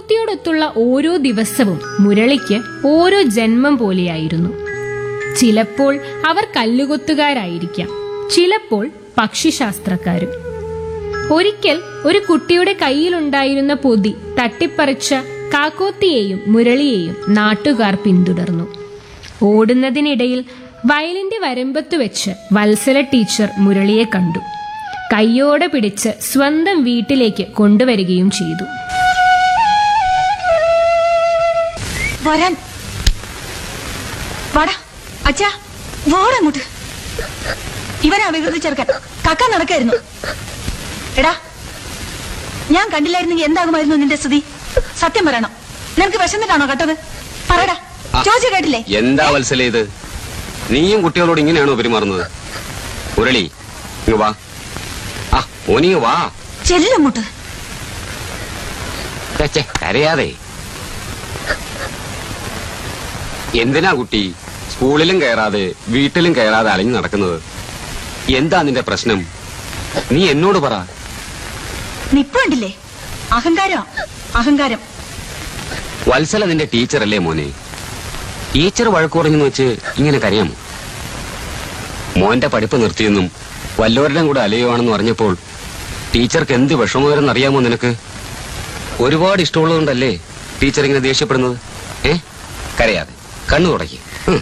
കാക്കോത്തിയോടൊത്തുള്ള ഓരോ ദിവസവും മുരളിക്ക് ഓരോ ജന്മം പോലെയായിരുന്നു ചിലപ്പോൾ അവർ കല്ലുകൊത്തുകാരായിരിക്കാം ചിലപ്പോൾ പക്ഷിശാസ്ത്രക്കാരും ഒരിക്കൽ ഒരു കുട്ടിയുടെ കയ്യിലുണ്ടായിരുന്ന പൊതി തട്ടിപ്പറിച്ച കാക്കോത്തിയെയും മുരളിയെയും നാട്ടുകാർ പിന്തുടർന്നു ഓടുന്നതിനിടയിൽ വയലിന്റെ വരമ്പത്തു വെച്ച് വത്സല ടീച്ചർ മുരളിയെ കണ്ടു കയ്യോടെ പിടിച്ച് സ്വന്തം വീട്ടിലേക്ക് കൊണ്ടുവരികയും ചെയ്തു വരാൻ വാടാ അച്ഛാ വാടങ്ങോട്ട് ഇവനാ വികൃതി ചെറുക്കൻ കക്ക നടക്കായിരുന്നു എടാ ഞാൻ കണ്ടില്ലായിരുന്നെങ്കിൽ എന്താകുമായിരുന്നു നിന്റെ സ്ഥിതി സത്യം പറയണം നിനക്ക് വിശന്നിട്ടാണോ കേട്ടത് പറയടാ ചോദിച്ചു കേട്ടില്ലേ എന്താ വത്സല ഇത് നീയും കുട്ടികളോട് ഇങ്ങനെയാണോ പെരുമാറുന്നത് മുരളി ഇങ്ങ് വാ ആ ഓനിങ്ങ് വാ ചെല്ലങ്ങോട്ട് ഛെ, ഛെ, കരയാതെ എന്തിനാ കുട്ടി സ്കൂളിലും കയറാതെ വീട്ടിലും കയറാതെ അലഞ്ഞു നടക്കുന്നത് എന്താ നിന്റെ പ്രശ്നം നീ എന്നോട് പറ നിപ്പുണ്ടില്ലേ അഹങ്കാരം അഹങ്കാരം വത്സല നിന്റെ ടീച്ചറല്ലേ മോനെ ടീച്ചർ വഴക്കു പറഞ്ഞെന്ന് വെച്ച് ഇങ്ങനെ കരയാമോ മോന്റെ പഠിപ്പ് നിർത്തിയെന്നും വല്ലോരുടെയും കൂടെ അലയുവാണെന്ന് പറഞ്ഞപ്പോൾ ടീച്ചർക്ക് എന്ത് വിഷമം അറിയാമോ നിനക്ക് ഒരുപാട് ഇഷ്ടമുള്ളതുകൊണ്ടല്ലേ ടീച്ചർ ഇങ്ങനെ ദേഷ്യപ്പെടുന്നത് ഏ കരയാതെ കണ്ണു തുടക്കി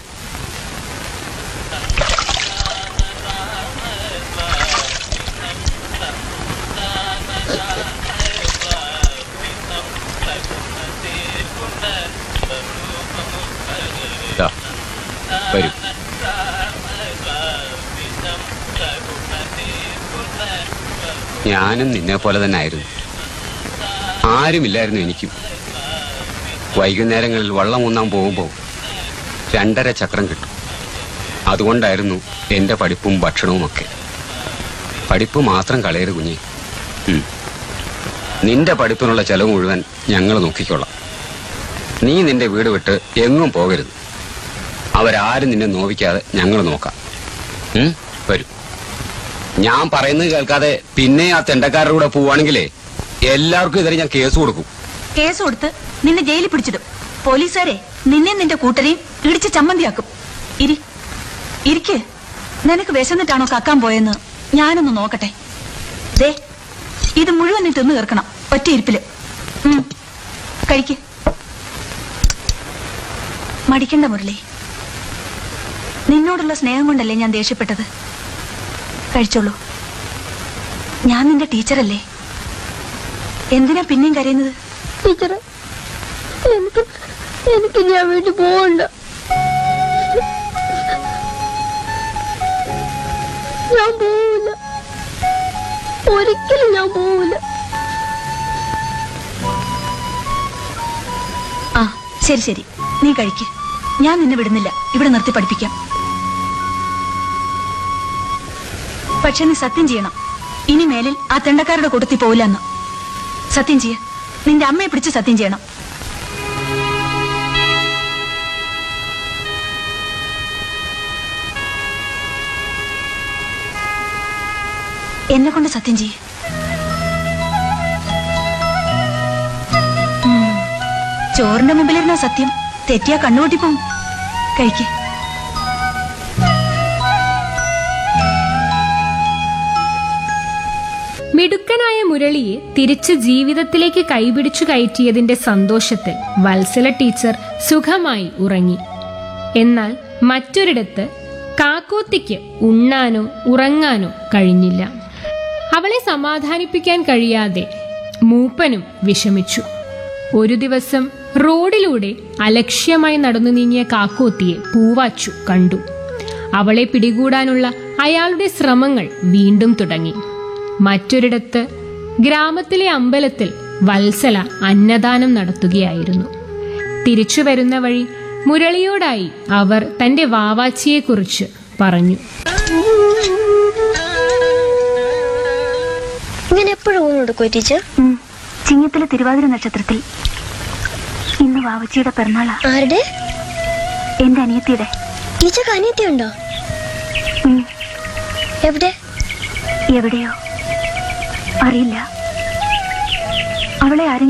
വരൂ ഞാനും നിന്നെ പോലെ തന്നെ ആയിരുന്നു ആരുമില്ലായിരുന്നു എനിക്കും വൈകുന്നേരങ്ങളിൽ വള്ളം ഊന്നാൻ പോകുമ്പോൾ രണ്ടര ചക്രം കിട്ടും അതുകൊണ്ടായിരുന്നു എന്റെ പഠിപ്പും ഭക്ഷണവും ഒക്കെ പഠിപ്പ് മാത്രം കളയരുത് കുഞ്ഞെ ഉം. നിന്റെ പഠിപ്പിനുള്ള ചെലവ് മുഴുവൻ ഞങ്ങൾ നോക്കിക്കൊള്ളാം നീ നിന്റെ വീട് വിട്ട് എങ്ങും പോകരുത് അവരാരും നിന്നെ നോവിക്കാതെ ഞങ്ങൾ നോക്കാം ഉം? വരൂ ഞാൻ പറയുന്നത് കേൾക്കാതെ പിന്നെ ആ തെണ്ടക്കാരുടെ കൂടെ പോവാണെങ്കിലേ എല്ലാവർക്കും എതിരെ ഞാൻ കേസ് കൊടുക്കും കേസ് കൊടുത്ത് നിന്നെ ജയിലിൽ പിടിച്ചിടും പോലീസുകാരെ നിന്നെ നിന്റെ കൂട്ടരെയും ഇടിച്ച് ചമ്മന്തിയാക്കും ഇരി ഇരിക്ക് നിനക്ക് വിശന്നിട്ടാണോ കക്കാൻ പോയെന്ന് ഞാനൊന്ന് നോക്കട്ടെ ദേ ഇത് മുഴുവൻ നീ തിന്നു തീർക്കണം ഒറ്റ ഇരിപ്പില് ഉം. കഴിക്ക് മടിക്കണ്ട മുരളി നിന്നോടുള്ള സ്നേഹം കൊണ്ടല്ലേ ഞാൻ ദേഷ്യപ്പെട്ടത് കഴിച്ചോളൂ ഞാൻ നിന്റെ ടീച്ചറല്ലേ എന്തിനാ പിന്നെയും കരയുന്നത് ടീച്ചറെ എനിക്ക് എനിക്ക് ഞാൻ വീട്ടിൽ പോകണ്ട ഞാൻ പോവില്ല ഒരിക്കലും ഞാൻ പോവില്ല ആ ശരി ശരി നീ കഴിക്ക് ഞാൻ നിന്നെ വിടുന്നില്ല ഇവിടെ നിർത്തി പഠിപ്പിക്കാം പക്ഷെ നീ സത്യം ചെയ്യണം ഇനി മേലിൽ ആ തെണ്ടക്കാരുടെ കൂട്ടത്തിൽ പോവില്ല എന്ന് സത്യം ചെയ്യ നിന്റെ അമ്മയെ പിടിച്ച് സത്യം ചെയ്യണം എന്നെ കൊണ്ട് സത്യം ചെയ്യ ചോറിന്റെ മുമ്പിലിരുന്ന സത്യം തെറ്റിയാ കണ്ണുകൂട്ടി പോവും കഴിക്ക് മിടുക്കനായ മുരളിയെ തിരിച്ച് ജീവിതത്തിലേക്ക് കൈപിടിച്ചു കയറ്റിയതിന്റെ സന്തോഷത്തിൽ വത്സല ടീച്ചർ സുഖമായി ഉറങ്ങി എന്നാൽ മറ്റൊരിടത്ത് കാക്കോത്തിക്ക് ഉണ്ണാനോ ഉറങ്ങാനോ കഴിഞ്ഞില്ല അവളെ സമാധാനിപ്പിക്കാൻ കഴിയാതെ മൂപ്പനും വിഷമിച്ചു ഒരു ദിവസം റോഡിലൂടെ അലക്ഷ്യമായി നടന്നു നീങ്ങിയ കാക്കോത്തിയെ പൂവാച്ചു കണ്ടു അവളെ പിടികൂടാനുള്ള അയാളുടെ ശ്രമങ്ങൾ വീണ്ടും തുടങ്ങി മറ്റൊരിടത്ത് ഗ്രാമത്തിലെ അമ്പലത്തിൽ വത്സല അന്നദാനം നടത്തുകയായിരുന്നു തിരിച്ചു വരുന്ന വഴി മുരളിയോടായി അവർ തന്റെ വാവാച്ചിയെക്കുറിച്ച് പറഞ്ഞു ഇങ്ങനെ എപ്പോഴും ഊണ് കൊടുക്കുമോ ടീച്ചർ ചിങ്ങത്തിലെ തിരുവാതിര നക്ഷത്രത്തിൽ ഇന്ന് വാവച്ചിയുടെ പിറന്നാളാ ആരുടെ എന്റെ അനിയത്തിയുടെ ടീച്ചർക്ക് അനിയത്തിയുണ്ടോ ഉം, എവിടെ എവിടെയോ അറിയില്ല അവളെ ആരെങ്കിലും